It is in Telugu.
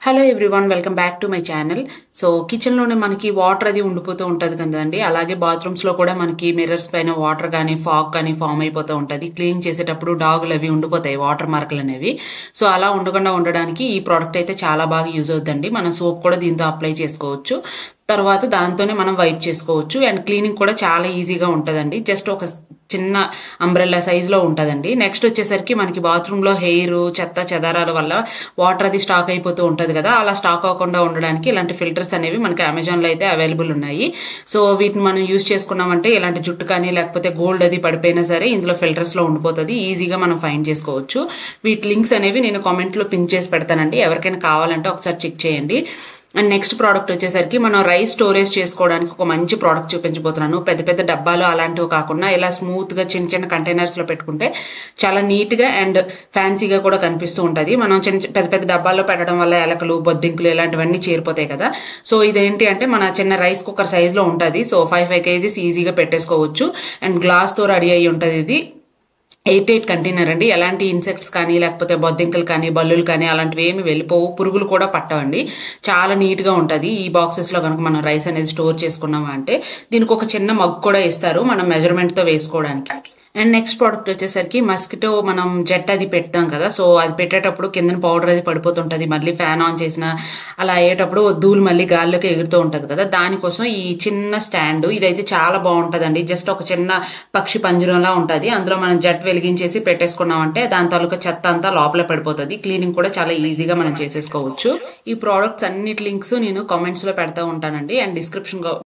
hello everyone welcome back to my channel so కిచెన్లోనే మనకి వాటర్ అది ఉండిపోతూ ఉంటుంది కదండి అలాగే బాత్రూమ్స్లో కూడా మనకి మిర్రర్స్ పైన వాటర్ కానీ ఫాగ్ కానీ ఫామ్ అయిపోతూ ఉంటుంది క్లీన్ చేసేటప్పుడు డాగులు అవి ఉండిపోతాయి వాటర్ మార్కులు అనేవి సో అలా ఉండకుండా ఉండడానికి ఈ ప్రోడక్ట్ అయితే చాలా బాగా యూజ్ అవుతుందండి మనం సోప్ కూడా దీంతో అప్లై చేసుకోవచ్చు తర్వాత దాంతోనే మనం వైప్ చేసుకోవచ్చు అండ్ క్లీనింగ్ కూడా చాలా ఈజీగా ఉంటుందండి జస్ట్ ఒక చిన్న అంబ్రెల్లా సైజులో ఉంటుందండి నెక్స్ట్ వచ్చేసరికి మనకి బాత్రూంలో హెయిర్ చెత్త చెదారాల వల్ల వాటర్ అది స్టాక్ అయిపోతూ ఉంటుంది కదా అలా స్టాక్ అవ్వకుండా ఉండడానికి ఇలాంటి ఫిల్టర్స్ అనేవి మనకి అమెజాన్లో అయితే అవైలబుల్ ఉన్నాయి సో వీటిని మనం యూజ్ చేసుకున్నామంటే ఇలాంటి జుట్టు కానీ లేకపోతే గోల్డ్ అది పడిపోయినా సరే ఇందులో ఫిల్టర్స్లో ఉండిపోతుంది ఈజీగా మనం ఫైండ్ చేసుకోవచ్చు వీటి లింక్స్ అనేవి నేను కామెంట్లో పిన్ చేసి పెడతానండి ఎవరికైనా కావాలంటే ఒకసారి చెక్ చేయండి అండ్ నెక్స్ట్ ప్రోడక్ట్ వచ్చేసరికి మనం రైస్ స్టోరేజ్ చేసుకోవడానికి ఒక మంచి ప్రోడక్ట్ చూపించబోతున్నాను పెద్ద పెద్ద డబ్బాలు అలాంటివి కాకుండా ఇలా స్మూత్ గా చిన్న చిన్న కంటైనర్స్ లో పెట్టుకుంటే చాలా నీట్ గా అండ్ ఫ్యాన్సీగా కూడా కనిపిస్తూ ఉంటది మనం చిన్న పెద్ద పెద్ద డబ్బాల్లో పెట్టడం వల్ల ఎలకలు బొద్దింకులు ఇలాంటివన్నీ చేరిపోతాయి కదా సో ఇదేంటి అంటే మన చిన్న రైస్ కుక్కర్ సైజ్ లో ఉంటుంది సో ఫైవ్ ఫైవ్ కేజీస్ ఈజీగా పెట్టేసుకోవచ్చు అండ్ గ్లాస్ తో రెడీ అయ్యి ఉంటుంది ఇది ఎయిట్ ఎయిట్ కంటైనర్ అండి ఎలాంటి ఇన్సెక్ట్స్ కానీ లేకపోతే బొద్దింకలు కానీ బల్లులు కానీ అలాంటివి ఏమి వెళ్ళిపోవు పురుగులు కూడా పట్టవండి చాలా నీట్గా ఉంటుంది ఈ బాక్సెస్లో కనుక మనం రైస్ అనేది స్టోర్ చేసుకున్నామా అంటే దీనికి ఒక చిన్న మగ్ కూడా ఇస్తారు మనం మెజర్మెంట్తో వేసుకోవడానికి అండ్ నెక్స్ట్ ప్రోడక్ట్ వచ్చేసరికి మస్కిటో మనం జెట్ అది పెడతాం కదా సో అది పెట్టేటప్పుడు కింద పౌడర్ అది పడిపోతుంటది మళ్ళీ ఫ్యాన్ ఆన్ చేసిన అలా అయ్యేటప్పుడు ధూళి మళ్ళీ గాల్లోకి ఎగురుతూ ఉంటది కదా దానికోసం ఈ చిన్న స్టాండ్ ఇదైతే చాలా బాగుంటదండి జస్ట్ ఒక చిన్న పక్షి పంజరంలా ఉంటది అందులో మనం జెట్ వెలిగించేసి పెట్టేసుకున్నామంటే దాని తాలూకా చెత్త అంతా లోపల పడిపోతుంది క్లీనింగ్ కూడా చాలా ఈజీగా మనం చేసేసుకోవచ్చు ఈ ప్రోడక్ట్స్ అన్నిటి లింక్స్ నేను కామెంట్స్ లో పెడతా ఉంటానండి అండ్ డిస్క్రిప్షన్